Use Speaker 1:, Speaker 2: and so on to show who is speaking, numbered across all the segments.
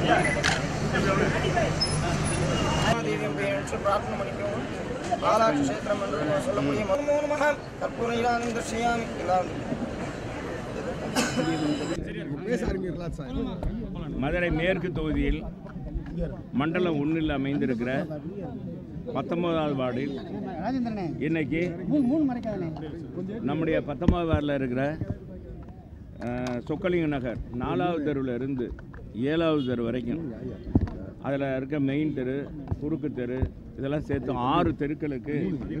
Speaker 1: தேவி என்று பிரார்த்தனை பண்ணிக்கவும் ஆலாட்சி கஷேத்திரம் என்று சொல்லக்கூடிய மனமோ நமக கற்பூர இலானந்த செய்யாமி எல்லாம்
Speaker 2: மதுரை மேற்கு தொகுதியில் மண்டலம் ஒன்றில் அமைந்திருக்கிற பத்தொன்பதாவது வார்டில் இன்னைக்கு நம்முடைய பத்தொன்பதாவது வார்டில் இருக்கிற அஹ், சொக்கலிங்க நகர் நாலாவது தெருவில் இருந்து ஏழாவது தெரு வரைக்கும் அதில் இருக்க மெயின் தெரு குறுக்கு தெரு இதெல்லாம் சேர்த்து ஆறு தெருக்களுக்கு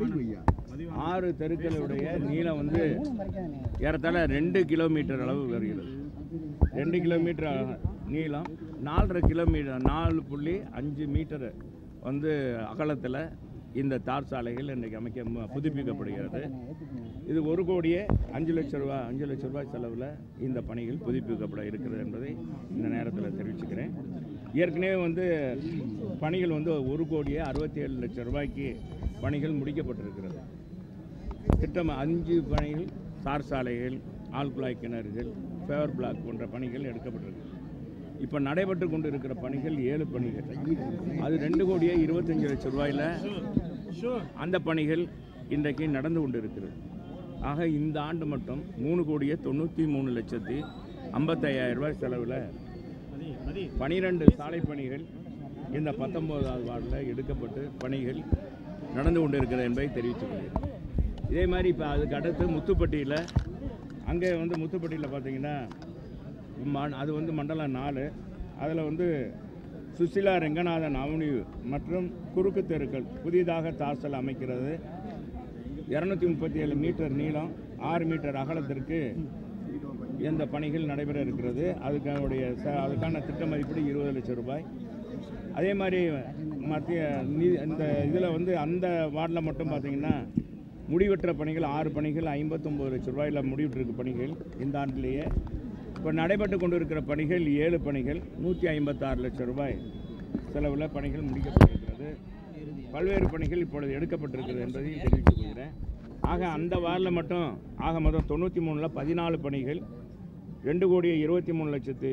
Speaker 2: ஆறு தெருக்களுடைய நீளம் வந்து ஏறத்தாழ ரெண்டு கிலோமீட்டர் அளவு வருகிறது ரெண்டு கிலோமீட்டர் நீளம் நாலரை கிலோமீட்டர் நாலு புள்ளி அஞ்சு மீட்டர் வந்து அகலத்தில் இந்த தார் சாலைகள் இன்றைக்கு அமைக்க மு- புதுப்பிக்கப்படுகிறது இது ஒரு கோடியே அஞ்சு லட்ச ரூபா அஞ்சு லட்ச ரூபாய் செலவில் இந்த பணிகள் புதுப்பிக்கப்பட இருக்கிறது என்பதை இந்த நேரத்தில் தெரிவிச்சுக்கிறேன் ஏற்கனவே வந்து பணிகள் வந்து ஒரு கோடியே அறுபத்தி ஏழு லட்சம் ரூபாய்க்கு பணிகள் முடிக்கப்பட்டிருக்கிறது திட்டம் அஞ்சு பணிகள் தார் சாலைகள் ஆழ்குழாய் கிணறுகள் ஃபேவர் பிளாக் போன்ற பணிகள் எடுக்கப்பட்டிருக்கு இப்போ நடைபெற்று கொண்டு இருக்கிற பணிகள் ஏழு பணிகள் அது ரெண்டு கோடியே இருபத்தஞ்சு லட்சம் ரூபாயில் அந்த பணிகள் இன்றைக்கு நடந்து கொண்டு இருக்கிறது ஆக இந்த ஆண்டு மட்டும் மூணு கோடியே தொண்ணூற்றி மூணு லட்சத்தி ஐம்பத்தையாயிரம் ரூபாய் செலவில் பனிரெண்டு சாலை பணிகள் இந்த பத்தொம்போதாவது வார்டில் எடுக்கப்பட்டு பணிகள் நடந்து கொண்டு இருக்கிறது என்பதை தெரிவித்துக் கொள்கிறேன் இதே மாதிரி இப்போ அதுக்கு அடுத்து முத்துப்பட்டியில் அங்கே வந்து முத்துப்பட்டியில் பார்த்தீங்கன்னா ம- அது வந்து மண்டலம் நாலு அதில் வந்து சுசிலா ரெங்கநாதன் அவனியூ மற்றும் குறுக்கு தெருக்கள் புதிதாக தாசல் அமைக்கிறது இரநூத்தி முப்பத்தி ஏழு மீட்டர் நீளம் ஆறு மீட்டர் அகலத்திற்கு இந்த பணிகள் நடைபெற இருக்கிறது அதுக்கானுடைய ச- அதுக்கான திட்ட மதிப்பீடு இருபது லட்சம் ரூபாய் அதே மாதிரி மத்திய நீ இந்த இதில் வந்து அந்த வார்டில் மட்டும் பார்த்தீங்கன்னா முடிவற்ற பணிகள் ஆறு பணிகள் ஐம்பத்தொம்பது லட்சம் ரூபாயில் முடிவுற்றிருக்க பணிகள் இந்த ஆண்டிலேயே இப்போ நடைபெற்று கொண்டு இருக்கிற பணிகள் ஏழு பணிகள் நூற்றி ஐம்பத்தாறு லட்சம் ரூபாய் செலவில் பணிகள் முடிக்கப்பட்டிருக்கிறது பல்வேறு பணிகள் இப்பொழுது எடுக்கப்பட்டிருக்கிறது என்பதையும் தெரிவித்துக் கொள்கிறேன் ஆக அந்த வாரில் மட்டும் ஆக மொத்தம் தொண்ணூற்றி மூணில் பதினாலு பணிகள் ரெண்டு கோடியே இருபத்தி மூணு லட்சத்து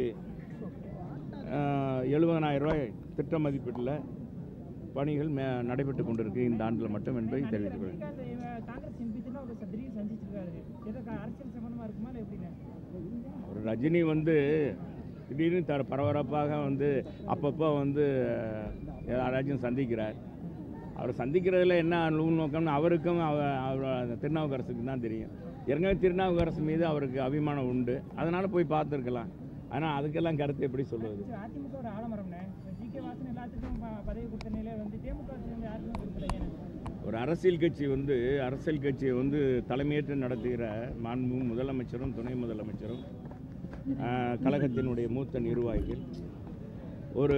Speaker 2: எழுபதனாயிரம் ரூபாய் திட்ட மதிப்பீட்டில் பணிகள் மே நடைபெற்று கொண்டிருக்கு இந்த ஆண்டில் மட்டும் என்பதை தெரிவித்துக் கொள்கிறேன்
Speaker 3: அந்த இவன் காங்கிரஸ் எம்பி தான் அவர் திடீர்னு சந்திச்சிருக்காரு ஏதோ க- அரசியல் சம்பந்தமா இருக்குமா இல்லை எப்படின்னு
Speaker 2: ஒரு ரஜினி வந்து திடீர்னு த பரபரப்பாக வந்து அப்பப்போ வந்து யாராச்சும் சந்திக்கிறார் அவர் சந்திக்கிறதுல என்ன நோக்கம்னு அவருக்கும் அவ அவர் திருநாவுக்கரசுக்கு தான் தெரியும் ஏற்கனவே திருநாவுக்கரசு மீது அவருக்கு அபிமானம் உண்டு அதனால் போய் பார்த்துருக்கலாம் ஆனால் அதுக்கெல்லாம் கருத்து எப்படி சொல்லுவது
Speaker 3: சரி, அதிமுக ஒரு ஆலமரம்னே ஜி கே வாசன் எல்லாத்துக்கும் ப- பதவி கொடுத்த நிலையில வந்து தேமுக சேர்ந்து யாருக்கும் கொடுக்கல
Speaker 2: ஒரு அரசியல் கட்சி வந்து அரசியல் கட்சியை வந்து தலைமையேற்று நடத்துகிற மாண்பு முதலமைச்சரும் துணை முதலமைச்சரும் ஆஹ், கழகத்தினுடைய மூத்த நிர்வாகிகள் ஒரு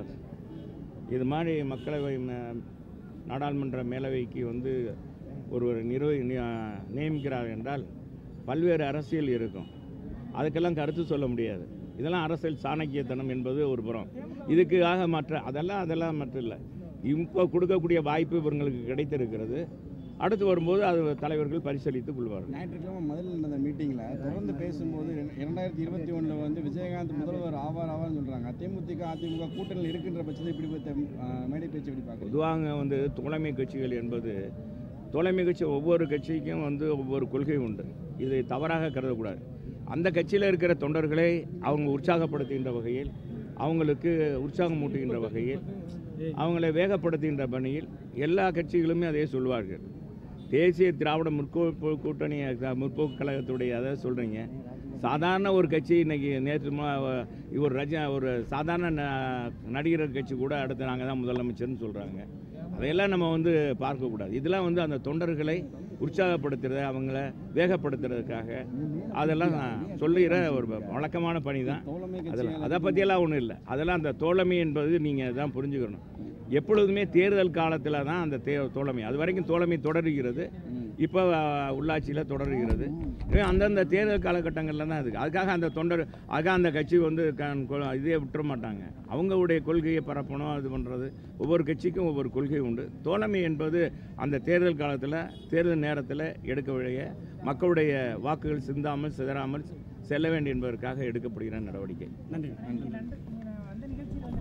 Speaker 2: இது மாதிரி மக்களவை ம- நாடாளுமன்ற மேலவைக்கு வந்து ஒருவர் நிர்வகி நி- நியமிக்கிறார் என்றால் பல்வேறு அரசியல் இருக்கும் அதுக்கெல்லாம் கருத்து சொல்ல முடியாது இதெல்லாம் அரசியல் சாணக்கியத்தனம் என்பது ஒரு புறம் இதுக்காக மற்ற அதெல்லாம் அதெல்லாம் மற்ற இல்லை இப்போ கொடுக்கக்கூடிய வாய்ப்பு இவங்களுக்கு கிடைத்திருக்கிறது அடுத்து வரும்போது அது தலைவர்கள் பரிசீலித்துக் கொள்வார்கள்
Speaker 4: ஞாயிற்றுக்கிழமை முதல்ல நடந்த மீட்டிங்கில் தொடர்ந்து பேசும்போது ரெண்டு- இரண்டாயிரத்தி இருபத்தி ஒன்றில் வந்து விஜயகாந்த் முதல்வர் ஆவார் ஆவார்னு சொல்கிறாங்க தேமுதிக அதிமுக கூட்டணியில் இருக்கின்ற பட்சத்தை இப்படி பத்த மேடை பேச்சு எப்படி பார்க்குறது
Speaker 2: பொதுவாக வந்து தோழமை கட்சிகள் என்பது தோழமை கட்சி ஒவ்வொரு கட்சிக்கும் வந்து ஒவ்வொரு கொள்கை உண்டு இதை தவறாக கருதக்கூடாது அந்த கட்சியில் இருக்கிற தொண்டர்களை அவங்க உற்சாகப்படுத்துகின்ற வகையில் அவங்களுக்கு உற்சாகம் மூட்டுகின்ற வகையில் அவங்களை வேகப்படுத்துகின்ற பணியில் எல்லா கட்சிகளுமே அதே சொல்வார்கள் தேசிய திராவிட முற்போக்கு கூட்டணி அஹ், முற்போக்கு கழகத்துடைய அதை சொல்கிறீங்க சாதாரண ஒரு கட்சி இன்னைக்கு நேற்று மு- ஒரு ரஜ ஒரு சாதாரண ந- நடிகர் கட்சி கூட அடுத்து நாங்கள் தான் முதலமைச்சர்னு சொல்கிறாங்க அதையெல்லாம் நம்ம வந்து பார்க்கக்கூடாது இதெல்லாம் வந்து அந்த தொண்டர்களை உற்சாகப்படுத்துறது அவங்கள வேகப்படுத்துறதுக்காக அதெல்லாம் நான் சொல்லுகிற ஒரு வழக்கமான பணி தான்
Speaker 4: தோழமை
Speaker 2: அதெல்லாம்
Speaker 4: கட்சிகள்
Speaker 2: அதை பற்றியெல்லாம் ஒன்றும் இல்லை அதெல்லாம் அந்த தோழமை என்பது நீங்கள் தான் புரிஞ்சுக்கணும் எப்பொழுதுமே தேர்தல் காலத்தில் தான் அந்த தே தோழமை அது வரைக்கும் தோழமை தொடருகிறது இப்போ உள்ளாட்சியில் தொடருகிறது எனவே அந்தந்த தேர்தல் காலகட்டங்களில் தான் இருக்குது அதுக்காக அந்த தொண்டர் அதுக்காக அந்த கட்சி வந்து க- கொ- இதே விட்டுற மாட்டாங்க அவங்களுடைய கொள்கையை பரப்பணும் அது பண்ணுறது ஒவ்வொரு கட்சிக்கும் ஒவ்வொரு கொள்கை உண்டு தோழமை என்பது அந்த தேர்தல் காலத்தில் தேர்தல் நேரத்தில் எடுக்க வேண்டிய மக்களுடைய வாக்குகள் சிந்தாமல் சிதறாமல் செல்ல வேண்டும் என்பதற்காக எடுக்கப்படுகிற நடவடிக்கை
Speaker 3: நன்றி அந்த நிகழ்ச்சியில்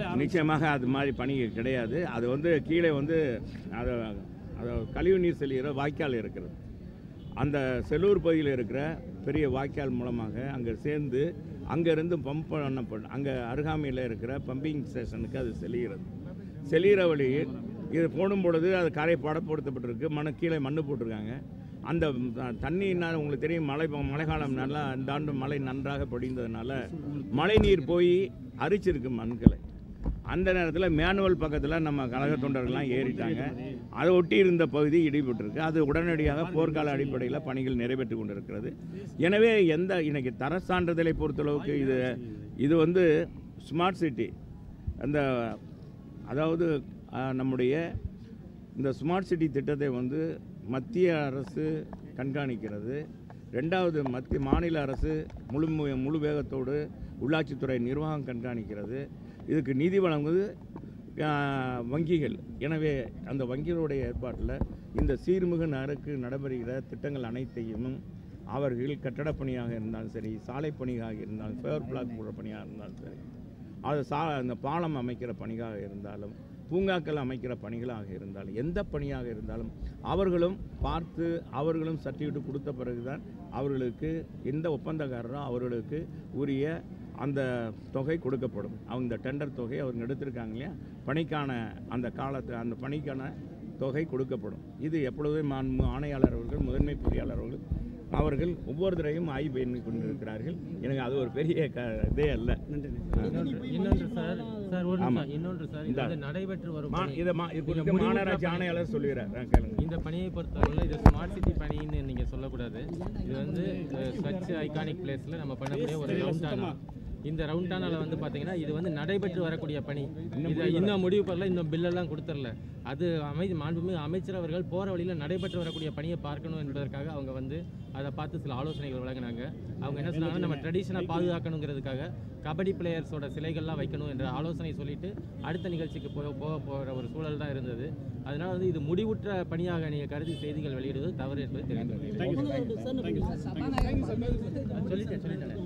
Speaker 2: நிச்சயமாக அது மாதிரி பணி கிடையாது அது வந்து கீழே வந்து அது அது கழிவு நீர் செல்கிற வாய்க்கால் இருக்கிறது அந்த செல்லூர் பகுதியில் இருக்கிற பெரிய வாய்க்கால் மூலமாக அங்கே சேர்ந்து அங்கேருந்து பம்ப் பண்ணப்படும் அங்கே அருகாமையில் இருக்கிற பம்பிங் ஸ்டேஷனுக்கு அது செல்கிறது செல்கிற வழியில் இது போடும் பொழுது அது கரை படப்படுத்தப்பட்டிருக்கு மண் கீழே மண்ணு போட்டிருக்காங்க அந்த த- தண்ணினால் உங்களுக்கு தெரியும் மழை மழைக்காலம் நல்லா இந்த ஆண்டு மழை நன்றாக பொழிந்ததுனால மழை நீர் போய் அரிச்சிருக்கு மண்களை அந்த நேரத்தில் மேனுவல் பக்கத்தில் நம்ம கழக தொண்டர்கள்லாம் ஏறிட்டாங்க அதை ஒட்டி இருந்த பகுதி இடிபட்டிருக்கு அது உடனடியாக போர்க்கால அடிப்படையில் பணிகள் நிறைவேற்றி கொண்டிருக்கிறது எனவே எந்த இன்னைக்கு தர சான்றிதழை பொறுத்தளவுக்கு இது இது வந்து ஸ்மார்ட் சிட்டி அந்த அதாவது அஹ், நம்முடைய இந்த ஸ்மார்ட் சிட்டி திட்டத்தை வந்து மத்திய அரசு கண்காணிக்கிறது ரெண்டாவது மத்திய மாநில அரசு முழு மு- முழு வேகத்தோடு உள்ளாட்சித்துறை நிர்வாகம் கண்காணிக்கிறது இதுக்கு நிதி வழங்குவது ஆஹ், வங்கிகள் எனவே அந்த வங்கிகளுடைய ஏற்பாட்டில் இந்த சீர்மிகு நகருக்கு நடைபெறுகிற திட்டங்கள் அனைத்தையும் அவர்கள் கட்டடப் பணியாக இருந்தாலும் சரி சாலை பணியாக இருந்தாலும் ஃபேவர் பிளாக் போடுற பணியாக இருந்தாலும் சரி அது சா அந்த பாலம் அமைக்கிற பணியாக இருந்தாலும் பூங்காக்கள் அமைக்கிற பணிகளாக இருந்தாலும் எந்த பணியாக இருந்தாலும் அவர்களும் பார்த்து அவர்களும் சர்டிஃபிகேட் கொடுத்த பிறகுதான் அவர்களுக்கு எந்த ஒப்பந்தக்காரரோ அவர்களுக்கு உரிய அந்த தொகை கொடுக்கப்படும் அவங்க இந்த டெண்டர் தொகை அவங்க எடுத்திருக்காங்க இல்லையா பணிக்கான அந்த காலத்து அந்த பணிக்கான தொகை கொடுக்கப்படும் இது எப்பொழுதுமே மாண்பு ஆணையாளர் அவர்கள் முதன்மை பொறியாளர் அவர்கள் அவர்கள் ஒவ்வொரு தடவையும் ஆய்வு பண்ணி கொண்டிருக்கிறார்கள் எனக்கு அது ஒரு பெரிய க இதே அல்ல
Speaker 5: இன்னொன்று சார் சார் ஒரு
Speaker 2: ஆமா.
Speaker 5: நிமிஷம் இன்னொன்று சார் இது
Speaker 2: இந்தா.
Speaker 5: வந்து நடைபெற்று வரும்
Speaker 2: மா
Speaker 5: பணி.
Speaker 2: இதை மா இது குறித்து
Speaker 5: முடிவுற்ற
Speaker 2: மாநகராட்சி
Speaker 5: பணி.
Speaker 2: ஆணையாளர் சொல்லுகிறார் ஆ, கேளுங்க
Speaker 5: இந்த பணியை பொறுத்தவரை இது ஸ்மார்ட் சிட்டி பணின்னு நீங்க சொல்லக்கூடாது இது வந்து அஹ், ஸ்வச் ஐகானிக் பிளேஸ்ல நம்ம பண்ணக்கூடிய ஒரு ரவுண்டானா இந்த ரவுண்டானால வந்து பாத்தீங்கன்னா இது வந்து நடைபெற்று வரக்கூடிய பணி இது இன்னும் முடிவு பண்ணல இன்னும் பில்லெல்லாம் கொடுத்துடல அது அமை மாண்புமிகு அமைச்சர் அவர்கள் போற வழியில நடைபெற்று வரக்கூடிய பணியை பார்க்கணும் என்பதற்காக அவங்க வந்து அதை பார்த்து சில ஆலோசனைகள் வழங்கினாங்க அவங்க என்ன சொன்னாங்கன்னா நம்ம ட்ரெடிஷனை பாதுகாக்கணுங்கிறதுக்காக கபடி பிளேயர்ஸோட சிலைகள்லாம் வைக்கணும் என்ற ஆலோசனை சொல்லிட்டு அடுத்த நிகழ்ச்சிக்கு போக போக போகிற ஒரு சூழல் தான் இருந்தது அதனால வந்து இது முடிவுற்ற பணியாக நீங்கள் கருதி செய்திகள் வெளியிடுவது தவறு என்பது தெரிந்து கொள்கிறேன். சொல்லிட்டேன் சொல்லிட்டேன்